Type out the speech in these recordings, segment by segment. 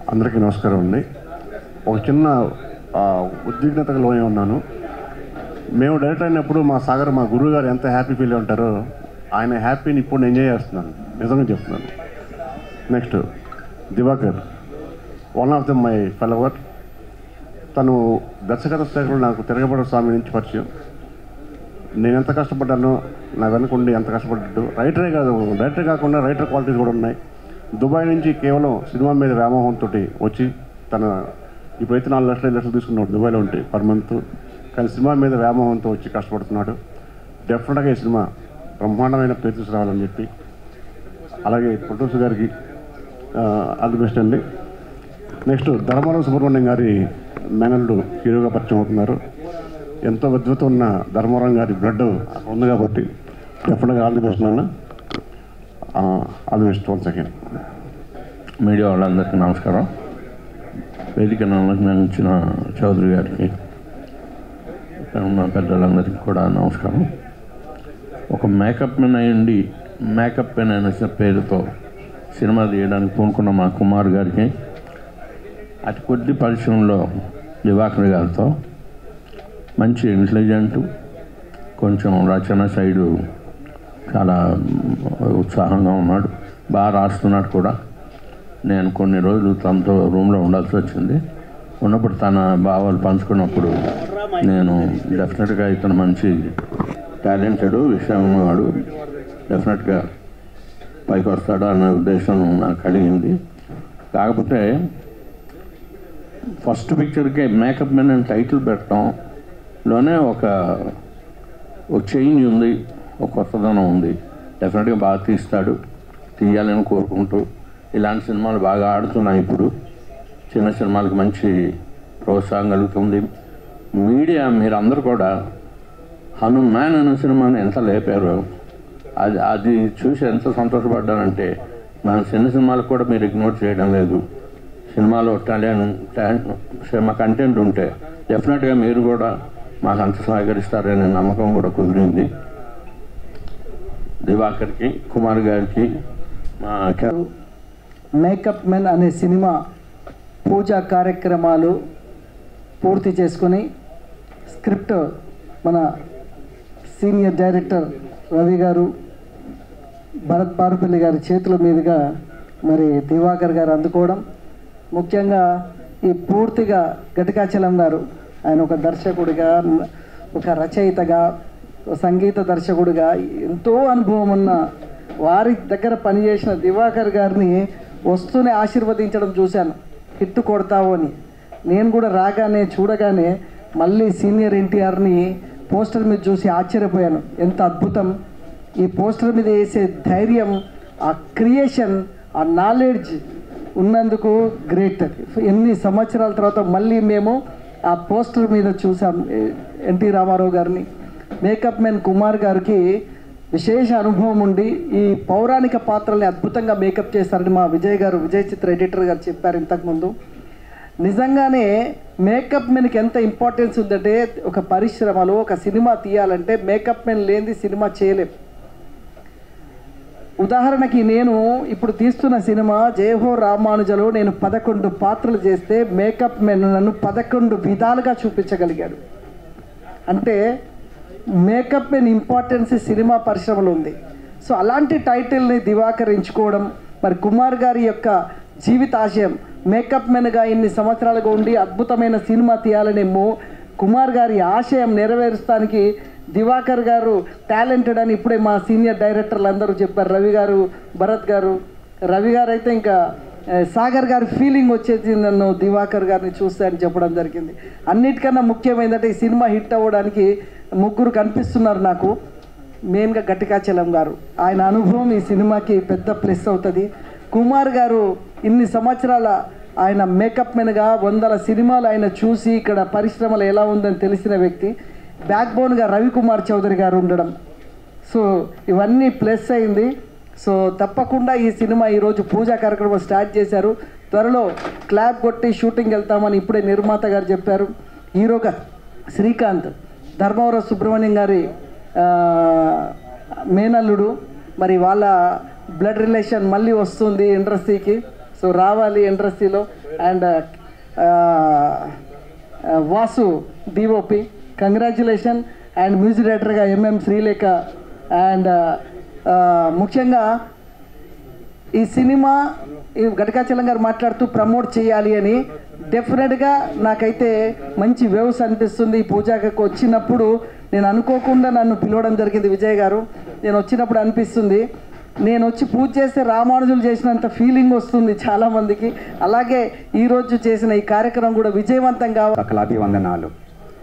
అందరికీ నమస్కారం అండి ఒక చిన్న ఆ, ఉద్విగ్నతకు లోనే ఉన్నాను మేము డైరెక్ట్ అయినప్పుడు మా సాగర్ మా గురువు గారు ఎంత హ్యాపీ ఫీల్ ఉంటారో ఆయన హ్యాపీని ఇప్పుడు నేను ఎంజాయ్ చేస్తున్నాను నిజంగా చెప్తున్నాను next Diwakar one of the my favourite తను దర్శకత్వ స్థాయిలో నాకు తిరగబడ స్వామి నుంచి పరిచయం నేను ఎంత కష్టపడ్డానో నా వెనకుండి ఎంత కష్టపడ్డాడు రైటరే కాదు డైరెక్టర్ కాకుండా రైటర్ క్వాలిటీస్ కూడా ఉన్నాయి దుబాయ్ నుంచి కేవలం సినిమా మీద వ్యామోహంతో వచ్చి తన ఇప్పుడైతే నాలుగు లక్షలు ఐదు లక్షలు తీసుకున్నాడు దుబాయ్లో ఉంటే పర్ మంత్ కానీ సినిమా మీద వ్యామోహంతో వచ్చి కష్టపడుతున్నాడు డెఫినెట్గా ఈ సినిమా బ్రహ్మాండమైన పేరు తీసుకురావాలని చెప్పి అలాగే ప్రొడ్యూసర్ గారికి ఆల్ ది బెస్ట్ అండి నెక్స్ట్ ధర్మవరం సుబ్రహ్మణ్యం గారి మేనల్లుడు హీరోగా పరిచయం అవుతున్నారు ఎంతో విద్వత ఉన్న ధర్మవరం గారి బ్లడ్ అక్కడ ఉంది కాబట్టి డెఫినెట్గా ఆల్ ది బెస్ట్ నాన్న all the best one second media వాళ్ళందరికీ నమస్కారం వేదిక అలంకరించిన చౌదరి గారికి ఇక్కడ ఉన్న పెద్దలందరికీ కూడా నమస్కారం ఒక మేకప్ మెన్ అయ్యండి మేకప్ మెన్ అనే పేరుతో సినిమా తీయడానికి పూనుకున్న మా కుమార్ గారికి అతి కొద్ది పరిశ్రమలో దివాకర్ గారితో మంచి ఇంటెలిజెంట్ కొంచెం రచన సైడు చాలా ఉత్సాహంగా ఉన్నాడు బాగా రాస్తున్నాడు కూడా నేను కొన్ని రోజులు తనతో రూమ్లో ఉండాల్సి వచ్చింది ఉన్నప్పుడు తన భావాలు పంచుకున్నప్పుడు నేను డెఫినెట్గా ఇతను మంచి టాలెంటెడ్ విషయం వాడు డెఫినెట్గా పైకి వస్తాడు అనే ఉద్దేశం నాకు కలిగింది కాకపోతే ఫస్ట్ పిక్చర్కి మేకప్ మెన్ అని టైటిల్ పెట్టడంలోనే ఒక ఒక చేంజ్ ఉంది ఒక కొత్తదనం ఉంది డెఫినెట్గా బాగా తీస్తాడు తీయాలని కోరుకుంటూ ఇలాంటి సినిమాలు బాగా ఆడుతున్నాయి ఇప్పుడు చిన్న సినిమాలకు మంచి ప్రోత్సాహం కలుగుతుంది మీడియా మీరందరూ కూడా హనుమాన్ అనే సినిమాని ఎంత లేపారో అది అది చూసి ఎంత సంతోషపడ్డానంటే మన చిన్న సినిమాలకు కూడా మీరు ఇగ్నోర్ చేయడం లేదు సినిమాలో టాలెంట్ మా కంటెంట్ ఉంటే డెఫినెట్గా మీరు కూడా మాకు అంత సహకరిస్తారనే నమ్మకం కూడా కుదిరింది దివాకర్కి కుమార్ గారికి మా కె- మేకప్ మెన్ అనే సినిమా పూజా కార్యక్రమాలు పూర్తి చేసుకొని స్క్రిప్ట్ మన సీనియర్ డైరెక్టర్ రవి గారు భరత్ బారుపల్లి గారి చేతుల మీదుగా మరి దివాకర్ గారు అందుకోవడం ముఖ్యంగా ఈ పూర్తిగా గటికాచలం గారు ఆయన ఒక దర్శకుడిగా ఒక రచయితగా ఒక సంగీత దర్శకుడిగా ఎంతో అనుభవం ఉన్న వారి దగ్గర పనిచేసిన దివాకర్ గారిని వస్తూనే ఆశీర్వదించడం చూశాను హిట్ కొడతావు అని నేను కూడా రాగానే చూడగానే మళ్ళీ సీనియర్ ఎన్టీఆర్ని పోస్టర్ మీద చూసి ఆశ్చర్యపోయాను ఎంత అద్భుతం ఈ పోస్టర్ మీద వేసే ధైర్యం ఆ క్రియేషన్ ఆ నాలెడ్జ్ ఉన్నందుకు గ్రేట్ ఎన్ని సంవత్సరాల తర్వాత మళ్ళీ మేము ఆ పోస్టర్ మీద చూసాం ఎన్టీ రామారావు గారిని మేకప్ మెన్ కుమార్ గారికి విశేష అనుభవం ఉండి ఈ పౌరాణిక పాత్రల్ని అద్భుతంగా మేకప్ చేస్తారని మా విజయ్ గారు విజయ్ చిత్ర ఎడిటర్ గారు చెప్పారు ఇంతకుముందు నిజంగానే మేకప్ మెన్కి ఎంత ఇంపార్టెన్స్ ఉందంటే ఒక పరిశ్రమలో ఒక సినిమా తీయాలంటే మేకప్ మెన్ లేనిది సినిమా చేయలేం ఉదాహరణకి నేను ఇప్పుడు తీస్తున్న సినిమా జయహో రామానుజలో నేను పదకొండు పాత్రలు చేస్తే మేకప్ మెన్ నన్ను పదకొండు విధాలుగా చూపించగలిగాడు అంటే మేకప్ మెన్ ఇంపార్టెన్స్ సినిమా పరిశ్రమలో ఉంది సో అలాంటి టైటిల్ని దివాకర్ ఎంచుకోవడం మరి కుమార్ గారి యొక్క జీవితాశయం మేకప్ మెన్గా ఇన్ని సంవత్సరాలుగా ఉండి అద్భుతమైన సినిమా తీయాలని మో కుమార్ గారి ఆశయం నెరవేరుస్తానికి దివాకర్ గారు టాలెంటెడ్ అని ఇప్పుడే మా సీనియర్ డైరెక్టర్లు అందరూ చెప్పారు రవి గారు భరత్ గారు రవి గారు అయితే ఇంకా ఆ, సాగర్ గారి ఫీలింగ్ వచ్చేది నన్ను దివాకర్ గారిని చూస్తే అని చెప్పడం జరిగింది అన్నిటికన్నా ముఖ్యమైనదంటే ఈ సినిమా హిట్ అవ్వడానికి ముగ్గురు కనిపిస్తున్నారు నాకు మెయిన్గా గట్టికాచలం గారు ఆయన అనుభవం ఈ సినిమాకి పెద్ద ప్లస్ అవుతుంది కుమార్ గారు ఇన్ని సంవత్సరాల ఆయన మేకప్ మెన్గా వందల సినిమాలు ఆయన చూసి ఇక్కడ పరిశ్రమలు ఎలా ఉందని తెలిసిన వ్యక్తి బ్యాక్ బోన్గా రవికుమార్ చౌదరి గారు ఉండడం సో ఇవన్నీ ప్లస్ అయింది సో తప్పకుండా ఈ సినిమా ఈరోజు పూజా కార్యక్రమం స్టార్ట్ చేశారు త్వరలో క్లాప్ కొట్టి షూటింగ్ వెళ్తామని ఇప్పుడే నిర్మాత గారు చెప్పారు హీరోగా శ్రీకాంత్ ధర్మవరం సుబ్రహ్మణ్యం గారి ఆ, మేనల్లుడు మరి వాళ్ళ బ్లడ్ రిలేషన్ మళ్ళీ వస్తుంది ఇండస్ట్రీకి సో రావాలి ఇండస్ట్రీలో and Vasu DOP congratulation and music డైరెక్టర్గా ఎంఎం శ్రీలేఖ అండ్ ముఖ్యంగా ఈ సినిమా ఈ గటకాచలం గారు మాట్లాడుతూ ప్రమోట్ చేయాలి అని డెఫినెట్గా నాకైతే మంచి వేవ్స్ అనిపిస్తుంది ఈ పూజాకి వచ్చినప్పుడు నేను అనుకోకుండా నన్ను పిలవడం జరిగింది విజయ్ గారు నేను వచ్చినప్పుడు అనిపిస్తుంది నేను వచ్చి పూజ చేస్తే రామానుజులు చేసినంత ఫీలింగ్ వస్తుంది చాలామందికి అలాగే ఈరోజు చేసిన ఈ కార్యక్రమం కూడా విజయవంతం కావాలి సకలాభివందనాలు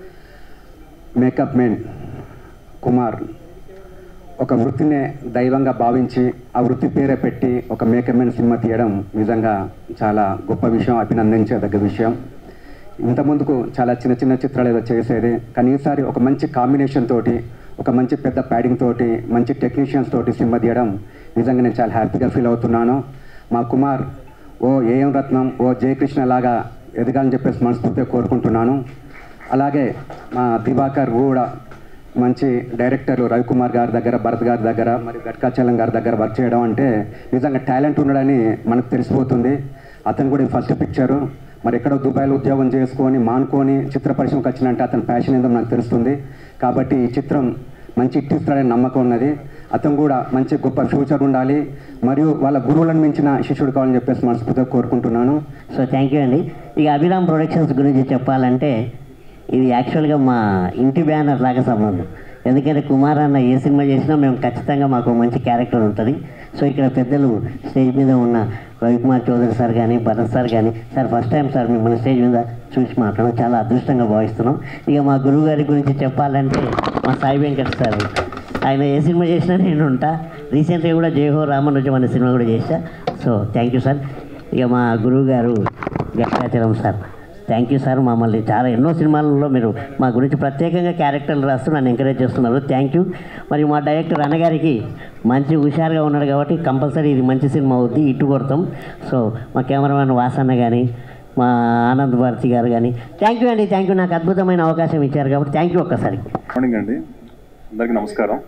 మేకప్ మెన్ కుమార్ ఒక వృత్తినే దైవంగా భావించి ఆ వృత్తి పేరే పెట్టి ఒక మేకప్ మెన్ సినిమా తీయడం నిజంగా చాలా గొప్ప విషయం అభినందించదగ్గ విషయం ఇంత ముందుకు చాలా చిన్న చిన్న చిత్రాలు ఏదో చేసేది కానీ ఈసారి ఒక మంచి కాంబినేషన్ తోటి ఒక మంచి పెద్ద ప్యాడింగ్ తోటి మంచి టెక్నీషియన్స్ తోటి సినిమా తీయడం నిజంగా నేను చాలా హ్యాపీగా ఫీల్ అవుతున్నాను మా కుమార్ ఓ ఏఎం రత్నం ఓ జయకృష్ణ లాగా ఎదగాలని చెప్పేసి మనస్ఫూర్తిగా కోరుకుంటున్నాను అలాగే మా దివాకర్ కూడా మంచి డైరెక్టర్ రవికుమార్ గారి దగ్గర భరత్ గారి దగ్గర మరియు గట్కాచలం గారి దగ్గర వర్క్ చేయడం అంటే నిజంగా టాలెంట్ ఉన్నాడని మనకు తెలిసిపోతుంది అతను కూడా ఫస్ట్ పిక్చరు మరి ఎక్కడో దుబాయ్లో ఉద్యోగం చేసుకొని మానుకొని చిత్ర పరిశ్రమకు వచ్చినంటే అతని ప్యాషన్ ఏందో నాకు తెలుస్తుంది కాబట్టి ఈ చిత్రం మంచి ఇట్టిస్తాడని నమ్మకం ఉన్నది అతను కూడా మంచి గొప్ప ఫ్యూచర్ ఉండాలి మరియు వాళ్ళ గురువులను మించిన శిష్యుడు కావాలని చెప్పేసి మనస్ఫూర్తిగా కోరుకుంటున్నాను సో థ్యాంక్ యూ అండి ఇక అభిరామ్ ప్రొడక్షన్స్ గురించి చెప్పాలంటే ఇది యాక్చువల్గా మా ఇంటి బ్యానర్ లాగా సంబంధం ఎందుకంటే కుమార్ అన్న ఏ సినిమా చేసినా మేము ఖచ్చితంగా మాకు మంచి క్యారెక్టర్ ఉంటుంది సో ఇక్కడ పెద్దలు స్టేజ్ మీద ఉన్న రవికుమార్ చౌదరి సార్ కానీ భరత్ సార్ కానీ సార్ ఫస్ట్ టైం సార్ మిమ్మల్ని స్టేజ్ మీద చూసి మాట్లాడడం చాలా అదృష్టంగా భావిస్తున్నాం ఇక మా గురువు గారి గురించి చెప్పాలంటే మా సాయి వెంకట్ సార్ ఆయన ఏ సినిమా చేసినా నేను ఉంటా రీసెంట్గా కూడా జయహో రామనుజం అనే సినిమా కూడా చేశా సో థ్యాంక్ యూ సార్ ఇక మా గురువు గారు Gattachalam sir thank you sir మమ్మల్ని చాలా ఎన్నో సినిమాలలో మీరు మా గురించి ప్రత్యేకంగా క్యారెక్టర్లు రాస్తూ నన్ను ఎంకరేజ్ చేస్తున్నారు థ్యాంక్ యూ మరి మా డైరెక్టర్ అన్నగారికి మంచి హుషారుగా ఉన్నాడు కాబట్టి కంపల్సరీ ఇది మంచి సినిమా అవుద్ది ఇటు కొడతాం సో మా కెమెరామెన్ వాసన్న కానీ మా ఆనంద్ భారతి గారు కానీ థ్యాంక్ యూ అండి థ్యాంక్ యూ నాకు అద్భుతమైన అవకాశం ఇచ్చారు కాబట్టి థ్యాంక్ యూ ఒక్కసారి మార్నింగ్ అండి అందరికీ నమస్కారం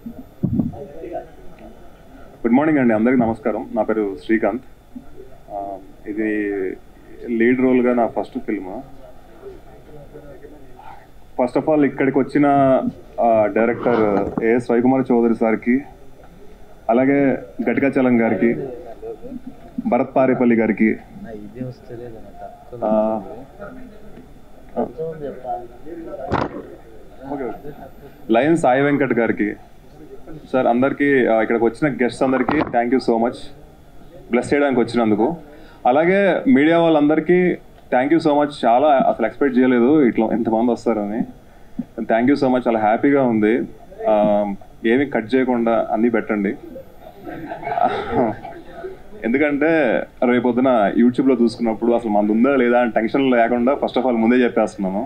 గుడ్ మార్నింగ్ అండి అందరికీ నమస్కారం నా పేరు శ్రీకాంత్ ఆ, ఇది లీడ్ రోల్గా నా first film first of all ఇక్కడికి వచ్చిన ఆ, డైరెక్టర్ ఏఎస్ రవికుమార్ చౌదరి సార్కి అలాగే గట్కాచలం గారికి భరత్ పారేపల్లి గారికి ఆ, okay okay. Lion Sai Venkat గారికి సార్ అందరికీ ఆ, ఇక్కడికి వచ్చిన గెస్ట్స్ అందరికీ thank you so much bless చేయడానికి వచ్చినందుకు అలాగే మీడియా వాళ్ళందరికీ థ్యాంక్ యూ సో మచ్ చాలా అసలు ఎక్స్పెక్ట్ చేయలేదు ఇట్లా ఎంతమంది వస్తారని థ్యాంక్ యూ సో మచ్ చాలా హ్యాపీగా ఉంది ఆ, ఏమీ కట్ చేయకుండా అన్నీ పెట్టండి ఎందుకంటే రేపు పొద్దున యూట్యూబ్లో చూసుకున్నప్పుడు అసలు మనది ఉందా లేదా అని టెన్షన్ లేకుండా ఫస్ట్ ఆఫ్ ఆల్ ముందే చెప్పేస్తున్నాను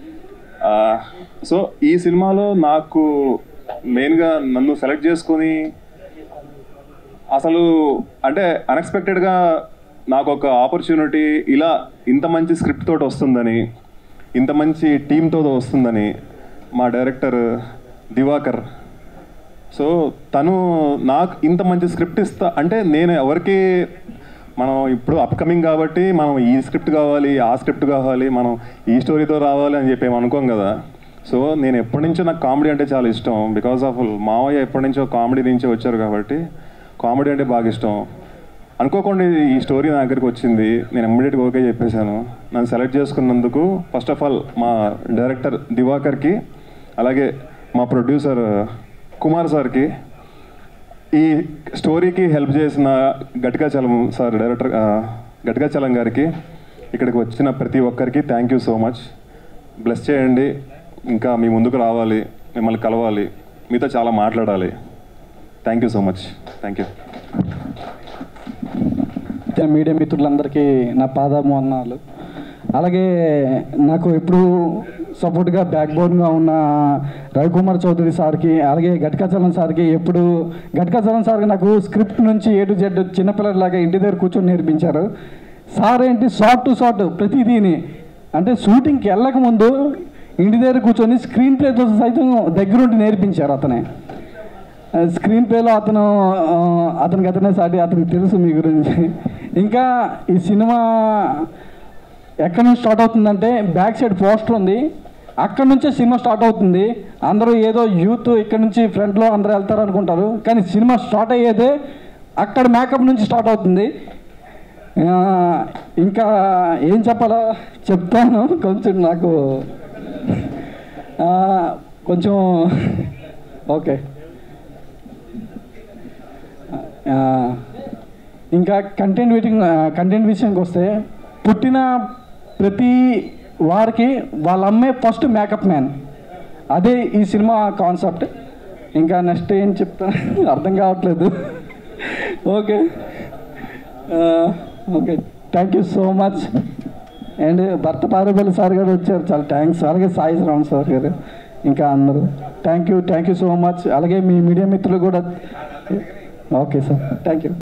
సో ఈ సినిమాలో నాకు మెయిన్గా నన్ను సెలెక్ట్ చేసుకొని అసలు అంటే అన్ఎక్స్పెక్టెడ్గా నాకు ఒక ఆపర్చునిటీ ఇలా ఇంత మంచి స్క్రిప్ట్ తోటి వస్తుందని ఇంత మంచి టీంతో వస్తుందని మా డైరెక్టర్ దివాకర్ సో తను నాకు ఇంత మంచి స్క్రిప్ట్ ఇస్తా అంటే నేను ఎవరికి మనం ఇప్పుడు అప్కమింగ్ కాబట్టి మనం ఈ స్క్రిప్ట్ కావాలి ఆ స్క్రిప్ట్ కావాలి మనం ఈ స్టోరీతో రావాలి అని చెప్పి ఏం అనుకోం కదా సో నేను ఎప్పటి నుంచో నాకు కామెడీ అంటే చాలా ఇష్టం బికాస్ ఆఫ్ మావయ్య ఎప్పటి నుంచో కామెడీ నుంచే వచ్చారు కాబట్టి కామెడీ అంటే బాగా ఇష్టం అనుకోకుండా ఈ స్టోరీ నా దగ్గరికి వచ్చింది నేను ఇమ్మీడియట్గా ఓకే చెప్పేశాను నన్ను సెలెక్ట్ చేసుకున్నందుకు ఫస్ట్ ఆఫ్ ఆల్ మా డైరెక్టర్ దివాకర్కి అలాగే మా ప్రొడ్యూసర్ కుమార్ సార్కి ఈ స్టోరీకి హెల్ప్ చేసిన గట్కాచలం సార్ డైరెక్టర్ ఆ, గట్కాచలం గారికి ఇక్కడికి వచ్చిన ప్రతి ఒక్కరికి thank you so much bless చేయండి ఇంకా మీ ముందుకు రావాలి మిమ్మల్ని కలవాలి మీతో చాలా మాట్లాడాలి thank you so much thank you వచ్చిన మీడియా మిత్రులందరికీ నా పాదమోహనాలు అలాగే నాకు ఎప్పుడు సపోర్ట్గా బ్యాక్ బోన్గా ఉన్న రవికుమార్ చౌదరి సార్కి అలాగే గట్కాచలం సార్కి ఎప్పుడు గట్కాచలం సార్కి నాకు స్క్రిప్ట్ నుంచి ఏ టు జెడ్ చిన్నపిల్లలాగా ఇంటి దగ్గర కూర్చొని నేర్పించారు సార్ ఏంటి షార్ట్ టు షార్ట్ ప్రతిదీని అంటే షూటింగ్కి వెళ్ళక ముందు ఇంటి దగ్గర కూర్చొని స్క్రీన్ ప్లేతో సైతం దగ్గరుండి నేర్పించారు అతనే స్క్రీన్ ప్లేలో అతను ఆ, అతనికి అతనే సాటి అతనికి తెలుసు మీ గురించి ఇంకా ఈ సినిమా ఎక్కడి నుంచి స్టార్ట్ అవుతుందంటే బ్యాక్ సైడ్ పోస్టర్ ఉంది అక్కడ నుంచే సినిమా స్టార్ట్ అవుతుంది అందరూ ఏదో యూత్ ఇక్కడ నుంచి ఫ్రంట్లో అందరూ వెళ్తారు అనుకుంటారు కానీ సినిమా స్టార్ట్ అయ్యేదే అక్కడ మేకప్ నుంచి స్టార్ట్ అవుతుంది ఆ, ఇంకా ఏం చెప్పాలో చెప్తాను కొంచెం నాకు ఆ, కొంచెం ఓకే ఆ, ఇంకా కంటెంట్ మీటింగ్ కంటెంట్ విషయానికి వస్తే పుట్టిన ప్రతి వారికి వాళ్ళ అమ్మే ఫస్ట్ మేకప్ మ్యాన్ అదే ఈ సినిమా కాన్సెప్ట్ ఇంకా నెక్స్ట్ ఏం చెప్తా అర్థం కావట్లేదు okay okay thank you so much and Bharat Parapalli sir గారు వచ్చారు చాలా థ్యాంక్స్ అలాగే సాయి శ్రావణ్ సార్ గారు ఇంకా అందరూ thank you thank you so much అలాగే మీ మీడియా మిత్రులు కూడా ఓకే సార్ థ్యాంక్ యూ